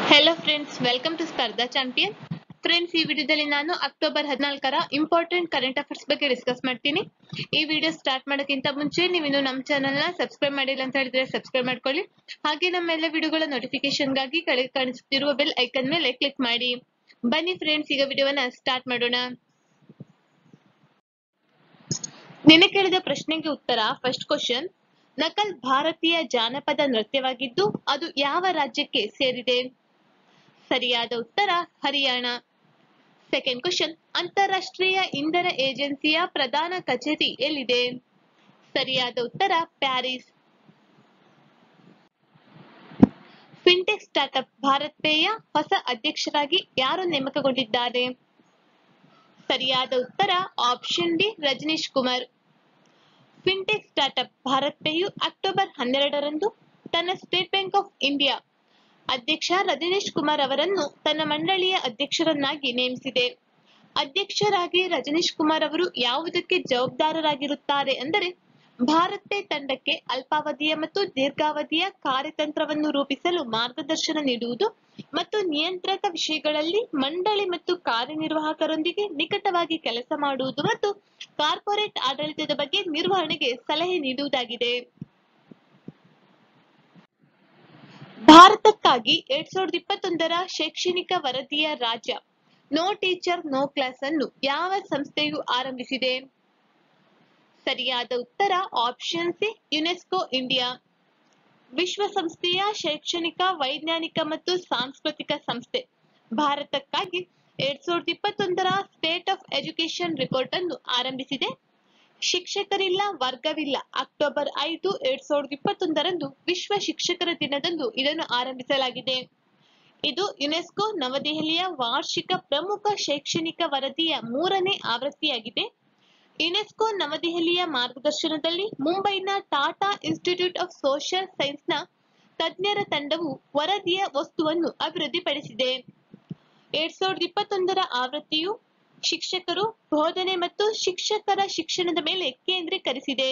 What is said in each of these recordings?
hello friends welcome to Spardha champion friends ಈ ವಿಡಿಯೋದಲ್ಲಿ ನಾನು ಅಕ್ಟೋಬರ್ ಹದಿನಾಲ್ಕರ ಇಂಪಾರ್ಟೆಂಟ್ ಕರೆಂಟ್ ಅಫೇರ್ಸ್ ಬಗ್ಗೆ ಡಿಸ್ಕಸ್ ಮಾಡ್ತೀನಿ ಈ ವಿಡಿಯೋ ಸ್ಟಾರ್ಟ್ ಮಾಡೋಕ್ಕಿಂತ ಮುಂಚೆ ನೀವು ಇನ್ನು ನಮ್ಮ ಚಾನಲ್ನ ಸಬ್ಸ್ಕ್ರೈಬ್ ಮಾಡಿಲ್ಲ ಅಂತ ಹೇಳಿದ್ರೆ ಸಬ್ಸ್ಕ್ರೈಬ್ ಮಾಡ್ಕೊಳ್ಳಿ ಹಾಗೆ ನಮ್ಮ ಎಲ್ಲ ವಿಡಿಯೋಗಳ ನೋಟಿಫಿಕೇಶನ್ಗಾಗಿ ಕೆಳಗೆ ಕಾಣಿಸುತ್ತಿರುವ ಬೆಲ್ ಐಕನ್ ಮೇಲೆ ಕ್ಲಿಕ್ ಮಾಡಿ ಬನ್ನಿ ಫ್ರೆಂಡ್ಸ್ ಈಗ ವಿಡಿಯೋವನ್ನ ಸ್ಟಾರ್ಟ್ ಮಾಡೋಣ ನಿನ್ನೆ ಕೇಳಿದ ಪ್ರಶ್ನೆಗೆ ಉತ್ತರ ಫಸ್ಟ್ ಕ್ವಶನ್ ನಕಲ್ ಭಾರತೀಯ ಜಾನಪದ ನೃತ್ಯವಾಗಿದ್ದು ಅದು ಯಾವ ರಾಜ್ಯಕ್ಕೆ ಸೇರಿದೆ ಸರಿಯಾದ ಉತ್ತರ ಹರಿಯಾಣ ಸೆಕೆಂಡ್ ಕ್ವಶನ್ ಅಂತಾರಾಷ್ಟ್ರೀಯ ಇಂಧನ ಏಜೆನ್ಸಿಯ ಪ್ರಧಾನ ಕಚೇರಿ ಎಲ್ಲಿದೆ ಸರಿಯಾದ ಉತ್ತರ ಪ್ಯಾರಿಸ್ ಫಿನ್ಟೆಕ್ ಸ್ಟಾರ್ಟ್ಅಪ್ ಭಾರತ್ ಪೇಯ ಹೊಸ ಅಧ್ಯಕ್ಷರಾಗಿ ಯಾರು ನೇಮಕಗೊಂಡಿದ್ದಾರೆ ಸರಿಯಾದ ಉತ್ತರ option D Rajnish Kumar fintech startup Bharat PayU October ಹನ್ನೆರಡರಂದು ತನ್ನ ಸ್ಟೇಟ್ ಬ್ಯಾಂಕ್ ಆಫ್ ಇಂಡಿಯಾ ಅಧ್ಯಕ್ಷ ರಜನೀಶ್ ಕುಮಾರ್ ಅವರನ್ನು ತನ್ನ ಮಂಡಳಿಯ ಅಧ್ಯಕ್ಷರನ್ನಾಗಿ ನೇಮಿಸಿದೆ ಅಧ್ಯಕ್ಷರಾಗಿ ರಜನೀಶ್ ಕುಮಾರ್ ಅವರು ಯಾವುದಕ್ಕೆ ಜವಾಬ್ದಾರರಾಗಿರುತ್ತಾರೆ ಅಂದರೆ ಭಾರತ್ ಪೇ ತಂಡಕ್ಕೆ ಅಲ್ಪಾವಧಿಯ ಮತ್ತು ದೀರ್ಘಾವಧಿಯ ಕಾರ್ಯತಂತ್ರವನ್ನು ರೂಪಿಸಲು ಮಾರ್ಗದರ್ಶನ ನೀಡುವುದು ಮತ್ತು ನಿಯಂತ್ರಕ ವಿಷಯಗಳಲ್ಲಿ ಮಂಡಳಿ ಮತ್ತು ಕಾರ್ಯನಿರ್ವಾಹಕರೊಂದಿಗೆ ನಿಕಟವಾಗಿ ಕೆಲಸ ಮಾಡುವುದು ಮತ್ತು ಕಾರ್ಪೊರೇಟ್ ಆಡಳಿತದ ಬಗ್ಗೆ ನಿರ್ವಹಣೆಗೆ ಸಲಹೆ ನೀಡುವುದಾಗಿದೆ ಭಾರತಕ್ಕಾಗಿ ಎರಡ್ ಸಾವಿರದ ಇಪ್ಪತ್ತೊಂದರ ಶೈಕ್ಷಣಿಕ ವರದಿಯ ರಾಜ್ಯ ನೋ ಟೀಚರ್ ನೋ ಕ್ಲಾಸ್ ಅನ್ನು ಯಾವ ಸಂಸ್ಥೆಯು ಆರಂಭಿಸಿದೆ ಸರಿಯಾದ ಉತ್ತರ ಆಪ್ಷನ್ ಸಿ ಯುನೆಸ್ಕೋ ಇಂಡಿಯಾ ವಿಶ್ವಸಂಸ್ಥೆಯ ಶೈಕ್ಷಣಿಕ ವೈಜ್ಞಾನಿಕ ಮತ್ತು ಸಾಂಸ್ಕೃತಿಕ ಸಂಸ್ಥೆ ಭಾರತಕ್ಕಾಗಿ ಎರಡ್ ಸಾವಿರದ ಇಪ್ಪತ್ತೊಂದರ ಸ್ಟೇಟ್ ಆಫ್ ಎಜುಕೇಶನ್ ರಿಪೋರ್ಟ್ ಅನ್ನು ಆರಂಭಿಸಿದೆ ಶಿಕ್ಷಕರಿಲ್ಲ ವರ್ಗವಿಲ್ಲ ಅಕ್ಟೋಬರ್ ಐದು ಎರಡ್ ಸಾವಿರದ ಇಪ್ಪತ್ತೊಂದರಂದು ವಿಶ್ವ ಶಿಕ್ಷಕರ ದಿನದಂದು ಇದನ್ನು ಆರಂಭಿಸಲಾಗಿದೆ ಇದು ಯುನೆಸ್ಕೋ ನವದೆಹಲಿಯ ವಾರ್ಷಿಕ ಪ್ರಮುಖ ಶೈಕ್ಷಣಿಕ ವರದಿಯ ಮೂರನೇ ಆವೃತ್ತಿಯಾಗಿದೆ ಯುನೆಸ್ಕೋ ನವದೆಹಲಿಯ ಮಾರ್ಗದರ್ಶನದಲ್ಲಿ ಮುಂಬೈನ ಟಾಟಾ ಇನ್ಸ್ಟಿಟ್ಯೂಟ್ ಆಫ್ ಸೋಷಿಯಲ್ ಸೈನ್ಸ್ನ ತಜ್ಞರ ತಂಡವು ವರದಿಯ ವಸ್ತುವನ್ನು ಅಭಿವೃದ್ಧಿಪಡಿಸಿದೆ ಎರಡ್ ಸಾವಿರದ ಇಪ್ಪತ್ತೊಂದರ ಆವೃತ್ತಿಯು ಶಿಕ್ಷಕರು ಬೋಧನೆ ಮತ್ತು ಶಿಕ್ಷಕರ ಶಿಕ್ಷಣದ ಮೇಲೆ ಕೇಂದ್ರೀಕರಿಸಿದೆ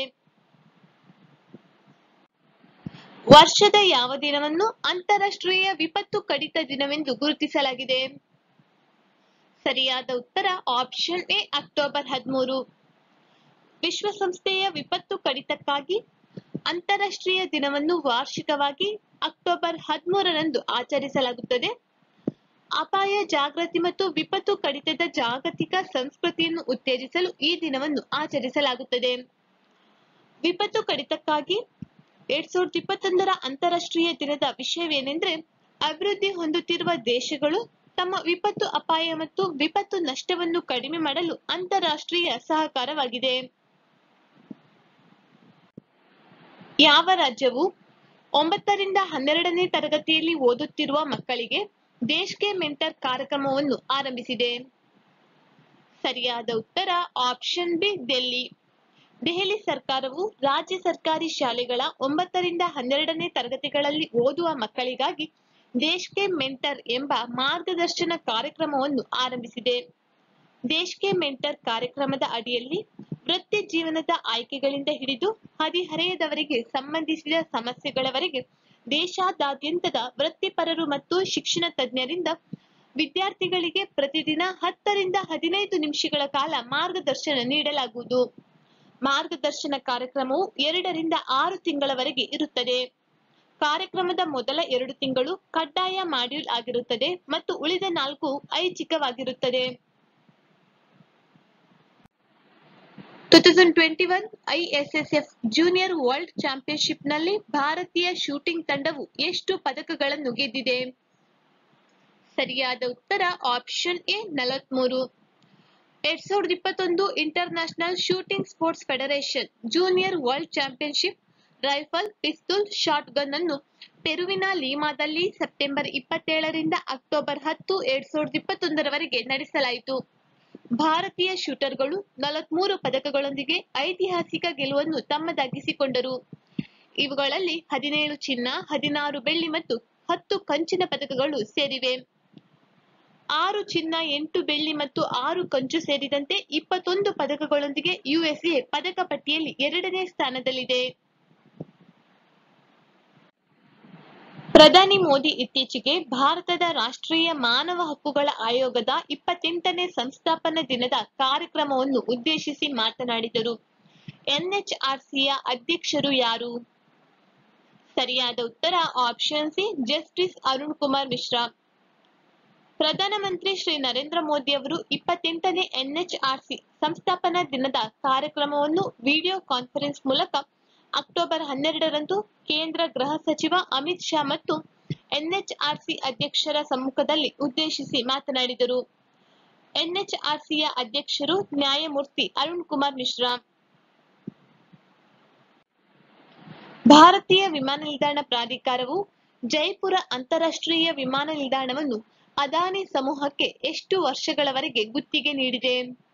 ವರ್ಷದ ಯಾವ ದಿನವನ್ನು ಅಂತಾರಾಷ್ಟ್ರೀಯ ವಿಪತ್ತು ಕಡಿತ ದಿನವೆಂದು ಗುರುತಿಸಲಾಗಿದೆ ಸರಿಯಾದ ಉತ್ತರ ಆಪ್ಷನ್ ಎ ಅಕ್ಟೋಬರ್ ಹದಿಮೂರು ವಿಶ್ವಸಂಸ್ಥೆಯ ವಿಪತ್ತು ಕಡಿತಕ್ಕಾಗಿ ಅಂತಾರಾಷ್ಟ್ರೀಯ ದಿನವನ್ನು ವಾರ್ಷಿಕವಾಗಿ ಅಕ್ಟೋಬರ್ ಹದಿಮೂರರಂದು ಆಚರಿಸಲಾಗುತ್ತದೆ ಅಪಾಯ ಜಾಗೃತಿ ಮತ್ತು ವಿಪತ್ತು ಕಡಿತದ ಜಾಗತಿಕ ಸಂಸ್ಕೃತಿಯನ್ನು ಉತ್ತೇಜಿಸಲು ಈ ದಿನವನ್ನು ಆಚರಿಸಲಾಗುತ್ತದೆ ವಿಪತ್ತು ಕಡಿತಕ್ಕಾಗಿ ಎರಡ್ ಸಾವಿರದ ಇಪ್ಪತ್ತೊಂದರ ಅಂತಾರಾಷ್ಟ್ರೀಯ ದಿನದ ವಿಷಯವೇನೆಂದ್ರೆ ಅಭಿವೃದ್ಧಿ ಹೊಂದುತ್ತಿರುವ ದೇಶಗಳು ತಮ್ಮ ವಿಪತ್ತು ಅಪಾಯ ಮತ್ತು ವಿಪತ್ತು ನಷ್ಟವನ್ನು ಕಡಿಮೆ ಮಾಡಲು ಅಂತಾರಾಷ್ಟ್ರೀಯ ಸಹಕಾರವಾಗಿದೆ ಯಾವ ರಾಜ್ಯವು ಒಂಬತ್ತರಿಂದ ಹನ್ನೆರಡನೇ ತರಗತಿಯಲ್ಲಿ ಓದುತ್ತಿರುವ ಮಕ್ಕಳಿಗೆ ದೇಶ್ಗೆ ಮೆಂಟರ್ ಕಾರ್ಯಕ್ರಮವನ್ನು ಆರಂಭಿಸಿದೆ ಸರಿಯಾದ ಉತ್ತರ ಆಪ್ಷನ್ ಬಿ ಡೆಲ್ಲಿ ದೆಹಲಿ ಸರ್ಕಾರವು ರಾಜ್ಯ ಸರ್ಕಾರಿ ಶಾಲೆಗಳ ಒಂಬತ್ತರಿಂದ ಹನ್ನೆರಡನೇ ತರಗತಿಗಳಲ್ಲಿ ಓದುವ ಮಕ್ಕಳಿಗಾಗಿ ದೇಶ್ಗೆ ಮೆಂಟರ್ ಎಂಬ ಮಾರ್ಗದರ್ಶನ ಕಾರ್ಯಕ್ರಮವನ್ನು ಆರಂಭಿಸಿದೆ ದೇಶ್ಗೆ ಮೆಂಟರ್ ಕಾರ್ಯಕ್ರಮದ ಅಡಿಯಲ್ಲಿ ವೃತ್ತಿ ಜೀವನದ ಆಯ್ಕೆಗಳಿಂದ ಹಿಡಿದು ಹದಿಹರೆಯದವರಿಗೆ ಸಂಬಂಧಿಸಿದ ಸಮಸ್ಯೆಗಳವರೆಗೆ ದೇಶಾದಾದ್ಯಂತದ ವೃತ್ತಿಪರರು ಮತ್ತು ಶಿಕ್ಷಣ ತಜ್ಞರಿಂದ ವಿದ್ಯಾರ್ಥಿಗಳಿಗೆ ಪ್ರತಿದಿನ ಹತ್ತರಿಂದ ಹದಿನೈದು ನಿಮಿಷಗಳ ಕಾಲ ಮಾರ್ಗದರ್ಶನ ನೀಡಲಾಗುವುದು ಮಾರ್ಗದರ್ಶನ ಕಾರ್ಯಕ್ರಮವು ಎರಡರಿಂದ ಆರು ತಿಂಗಳವರೆಗೆ ಇರುತ್ತದೆ ಕಾರ್ಯಕ್ರಮದ ಮೊದಲ ಎರಡು ತಿಂಗಳು ಕಡ್ಡಾಯ ಮಾಡ್ಯೂಲ್ ಆಗಿರುತ್ತದೆ ಮತ್ತು ಉಳಿದ ನಾಲ್ಕು ಐಚ್ಛಿಕವಾಗಿರುತ್ತದೆ two thousand twenty one ISSF junior world ಚಾಂಪಿಯನ್ಶಿಪ್ನಲ್ಲಿ ಭಾರತೀಯ ಶೂಟಿಂಗ್ ತಂಡವು ಎಷ್ಟು ಪದಕಗಳನ್ನು ಗೆದ್ದಿದೆ ಸರಿಯಾದ ಉತ್ತರ ಆಪ್ಷನ್ ಎ ನಲವತ್ಮೂರು ಎರಡ್ ಸಾವಿರದ ಇಪ್ಪತ್ತೊಂದು international shooting sports federation junior world championship rifle pistol shotgun ಅನ್ನು ಪೆರುವಿನ ಲೀಮಾದಲ್ಲಿ ಸೆಪ್ಟೆಂಬರ್ ಇಪ್ಪತ್ತೇಳರಿಂದ ಅಕ್ಟೋಬರ್ ಹತ್ತು ಎರಡ್ ಸಾವಿರದ ಇಪ್ಪತ್ತೊಂದರವರೆಗೆ ನಡೆಸಲಾಯಿತು ಭಾರತೀಯ ಶೂಟರ್ಗಳು ನಲವತ್ಮೂರು ಪದಕಗಳೊಂದಿಗೆ ಐತಿಹಾಸಿಕ ಗೆಲುವನ್ನು ತಮ್ಮದಾಗಿಸಿಕೊಂಡರು ಇವುಗಳಲ್ಲಿ ಹದಿನೇಳು ಚಿನ್ನ ಹದಿನಾರು ಬೆಳ್ಳಿ ಮತ್ತು ಹತ್ತು ಕಂಚಿನ ಪದಕಗಳು ಸೇರಿವೆ ಆರು ಚಿನ್ನ ಎಂಟು ಬೆಳ್ಳಿ ಮತ್ತು ಆರು ಕಂಚು ಸೇರಿದಂತೆ ಇಪ್ಪತ್ತೊಂದು ಪದಕಗಳೊಂದಿಗೆ ಯುಎಸ್ಎ ಪದಕ ಪಟ್ಟಿಯಲ್ಲಿ ಎರಡನೇ ಸ್ಥಾನದಲ್ಲಿದೆ ಪ್ರಧಾನಿ ಮೋದಿ ಇತ್ತೀಚೆಗೆ ಭಾರತದ ರಾಷ್ಟ್ರೀಯ ಮಾನವ ಹಕ್ಕುಗಳ ಆಯೋಗದ ಇಪ್ಪತ್ತೆಂಟನೇ ಸಂಸ್ಥಾಪನಾ ದಿನದ ಕಾರ್ಯಕ್ರಮವನ್ನು ಉದ್ದೇಶಿಸಿ ಮಾತನಾಡಿದರು ಎನ್ಎಚ್ಆರ್ಸಿಯ ಅಧ್ಯಕ್ಷರು ಯಾರು ಸರಿಯಾದ ಉತ್ತರ option C justice Arun Kumar Mishra ಪ್ರಧಾನಮಂತ್ರಿ ಶ್ರೀ ನರೇಂದ್ರ ಮೋದಿ ಅವರು ಇಪ್ಪತ್ತೆಂಟನೇ ಎನ್ಎಚ್ಆರ್ಸಿ ಸಂಸ್ಥಾಪನಾ ದಿನದ ಕಾರ್ಯಕ್ರಮವನ್ನು ವಿಡಿಯೋ ಕಾನ್ಫರೆನ್ಸ್ ಮೂಲಕ ಅಕ್ಟೋಬರ್ ಹನ್ನೆರಡರಂದು ಕೇಂದ್ರ ಗೃಹ ಸಚಿವ ಅಮಿತ್ ಶಾ ಮತ್ತು ಎನ್ಎಚ್ಆರ್ಸಿ ಅಧ್ಯಕ್ಷರ ಸಮ್ಮುಖದಲ್ಲಿ ಉದ್ದೇಶಿಸಿ ಮಾತನಾಡಿದರು ಎನ್ಎಚ್ಆರ್ಸಿಯ ಅಧ್ಯಕ್ಷರು ನ್ಯಾಯಮೂರ್ತಿ ಅರುಣ್ ಕುಮಾರ್ ಮಿಶ್ರಾ ಭಾರತೀಯ ವಿಮಾನ ನಿಲ್ದಾಣ ಪ್ರಾಧಿಕಾರವು ಜೈಪುರ ಅಂತಾರಾಷ್ಟ್ರೀಯ ವಿಮಾನ ನಿಲ್ದಾಣವನ್ನು ಅದಾನಿ ಸಮೂಹಕ್ಕೆ ಎಷ್ಟು ವರ್ಷಗಳವರೆಗೆ ಗುತ್ತಿಗೆ ನೀಡಿದೆ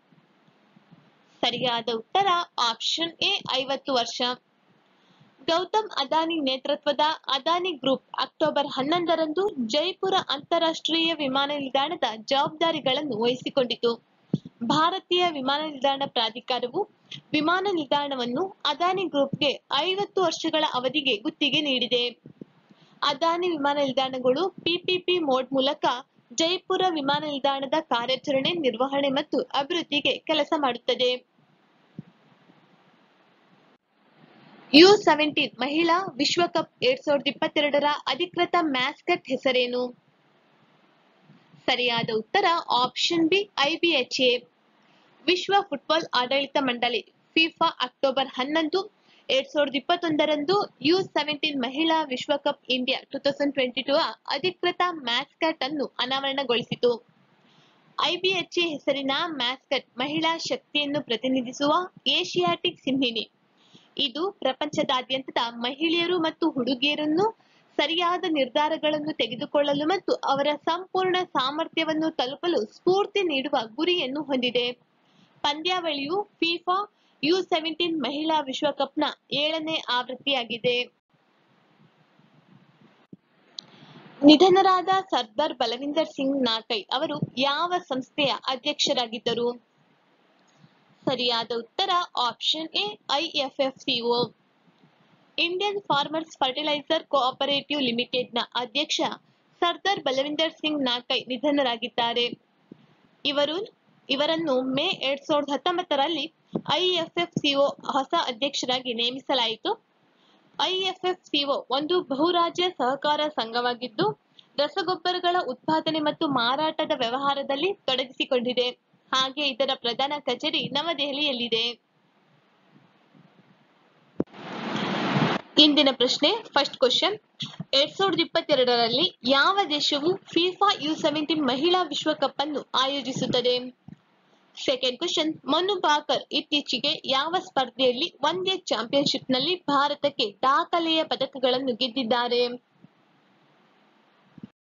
ಸರಿಯಾದ ಉತ್ತರ ಆಪ್ಷನ್ ಎ ಐವತ್ತು ವರ್ಷ ಗೌತಮ್ ಅದಾನಿ ನೇತೃತ್ವದ ಅದಾನಿ ಗ್ರೂಪ್ ಅಕ್ಟೋಬರ್ ಹನ್ನೊಂದರಂದು ಜೈಪುರ ಅಂತಾರಾಷ್ಟ್ರೀಯ ವಿಮಾನ ನಿಲ್ದಾಣದ ಜವಾಬ್ದಾರಿಗಳನ್ನು ವಹಿಸಿಕೊಂಡಿತು ಭಾರತೀಯ ವಿಮಾನ ನಿಲ್ದಾಣ ಪ್ರಾಧಿಕಾರವು ವಿಮಾನ ನಿಲ್ದಾಣವನ್ನು ಅದಾನಿ ಗ್ರೂಪ್ಗೆ ಐವತ್ತು ವರ್ಷಗಳ ಅವಧಿಗೆ ಗುತ್ತಿಗೆ ನೀಡಿದೆ ಅದಾನಿ ವಿಮಾನ ನಿಲ್ದಾಣಗಳು ಪಿಪಿಪಿ ಮೋಡ್ ಮೂಲಕ ಜೈಪುರ ವಿಮಾನ ನಿಲ್ದಾಣದ ಕಾರ್ಯಾಚರಣೆ ನಿರ್ವಹಣೆ ಮತ್ತು ಅಭಿವೃದ್ಧಿಗೆ ಕೆಲಸ ಮಾಡುತ್ತದೆ ಯು ಸೆವೆಂಟೀನ್ ಮಹಿಳಾ ವಿಶ್ವಕಪ್ ಎರಡ್ ಸಾವಿರದ ಇಪ್ಪತ್ತೆರಡರ ಅಧಿಕೃತ ಮ್ಯಾಸ್ಕಟ್ ಹೆಸರೇನು ಸರಿಯಾದ ಉತ್ತರ ಆಪ್ಷನ್ ಬಿ ಐಬಿಎಚ್ಎ ವಿಶ್ವ ಫುಟ್ಬಾಲ್ ಆಡಳಿತ ಮಂಡಳಿ ಫಿಫಾ ಅಕ್ಟೋಬರ್ ಹನ್ನೊಂದು ಎರಡ್ ಸಾವಿರದ ಇಪ್ಪತ್ತೊಂದರಂದು ಯು ಸೆವೆಂಟೀನ್ ಮಹಿಳಾ ವಿಶ್ವಕಪ್ India two thousand twenty two ಅಧಿಕೃತ ಮ್ಯಾಸ್ಕಟ್ ಅನ್ನು ಅನಾವರಣಗೊಳಿಸಿತು ಐಬಿಎಚ್ಎ ಹೆಸರಿನ ಮ್ಯಾಸ್ಕಟ್ ಮಹಿಳಾ ಶಕ್ತಿಯನ್ನು ಪ್ರತಿನಿಧಿಸುವ ಏಷಿಯಾಟಿಕ್ ಸಿಂಹಿಣಿ ಇದು ಪ್ರಪಂಚದಾದ್ಯಂತದ ಮಹಿಳೆಯರು ಮತ್ತು ಹುಡುಗಿಯರನ್ನು ಸರಿಯಾದ ನಿರ್ಧಾರಗಳನ್ನು ತೆಗೆದುಕೊಳ್ಳಲು ಮತ್ತು ಅವರ ಸಂಪೂರ್ಣ ಸಾಮರ್ಥ್ಯವನ್ನು ತಲುಪಲು ಸ್ಫೂರ್ತಿ ನೀಡುವ ಗುರಿಯನ್ನು ಹೊಂದಿದೆ ಪಂದ್ಯಾವಳಿಯು ಫಿಫಾ ಯು ಸೆವೆಂಟೀನ್ ಮಹಿಳಾ ವಿಶ್ವಕಪ್ನ ಏಳನೇ ಆವೃತ್ತಿಯಾಗಿದೆ ನಿಧನರಾದ ಸರ್ದಾರ್ ಬಲವಿಂದರ್ ಸಿಂಗ್ ನಾಕೈ ಅವರು ಯಾವ ಸಂಸ್ಥೆಯ ಅಧ್ಯಕ್ಷರಾಗಿದ್ದರು ಸರಿಯಾದ ಉತ್ತರ option A IFFCO Indian Farmers Fertiliser Cooperative ಲಿಮಿಟೆಡ್ನ ಅಧ್ಯಕ್ಷ ಸರ್ದಾರ್ ಬಲವಿಂದರ್ ಸಿಂಗ್ ನಾಕೈ ನಿಧನರಾಗಿದ್ದಾರೆ ಇವರು ಇವರನ್ನು ಮೇ ಎರಡ್ ಸಾವಿರದ ಹತ್ತೊಂಬತ್ತರಲ್ಲಿ ಐಎಫ್ಎಫ್ಸಿಒ ಹೊಸ ಅಧ್ಯಕ್ಷರಾಗಿ ನೇಮಿಸಲಾಯಿತು ಐಎಫ್ಎಫ್ಸಿಒ ಒಂದು ಬಹುರಾಜ್ಯ ಸಹಕಾರ ಸಂಘವಾಗಿದ್ದು ರಸಗೊಬ್ಬರಗಳ ಉತ್ಪಾದನೆ ಮತ್ತು ಮಾರಾಟದ ವ್ಯವಹಾರದಲ್ಲಿ ತೊಡಗಿಸಿಕೊಂಡಿದೆ ಹಾಗೆ ಇದರ ಪ್ರಧಾನ ಕಚೇರಿ ನವದೆಹಲಿಯಲ್ಲಿದೆ ಇಂದಿನ ಪ್ರಶ್ನೆ ಫಸ್ಟ್ ಕ್ವಶನ್ ಎರಡ್ ಸಾವಿರದ ಇಪ್ಪತ್ತೆರಡರಲ್ಲಿ ಯಾವ ದೇಶವು ಫಿಫಾ ಯು ಸೆವೆಂಟೀನ್ ಮಹಿಳಾ ವಿಶ್ವಕಪ್ ಅನ್ನು ಆಯೋಜಿಸುತ್ತದೆ ಸೆಕೆಂಡ್ ಕ್ವಶನ್ ಮನು ಭಾಕರ್ ಇತ್ತೀಚೆಗೆ ಯಾವ ಸ್ಪರ್ಧೆಯಲ್ಲಿ ಒನ್ ಡೇ ಚಾಂಪಿಯನ್ಶಿಪ್ನಲ್ಲಿ ಭಾರತಕ್ಕೆ ದಾಖಲೆಯ ಪದಕಗಳನ್ನು ಗೆದ್ದಿದ್ದಾರೆ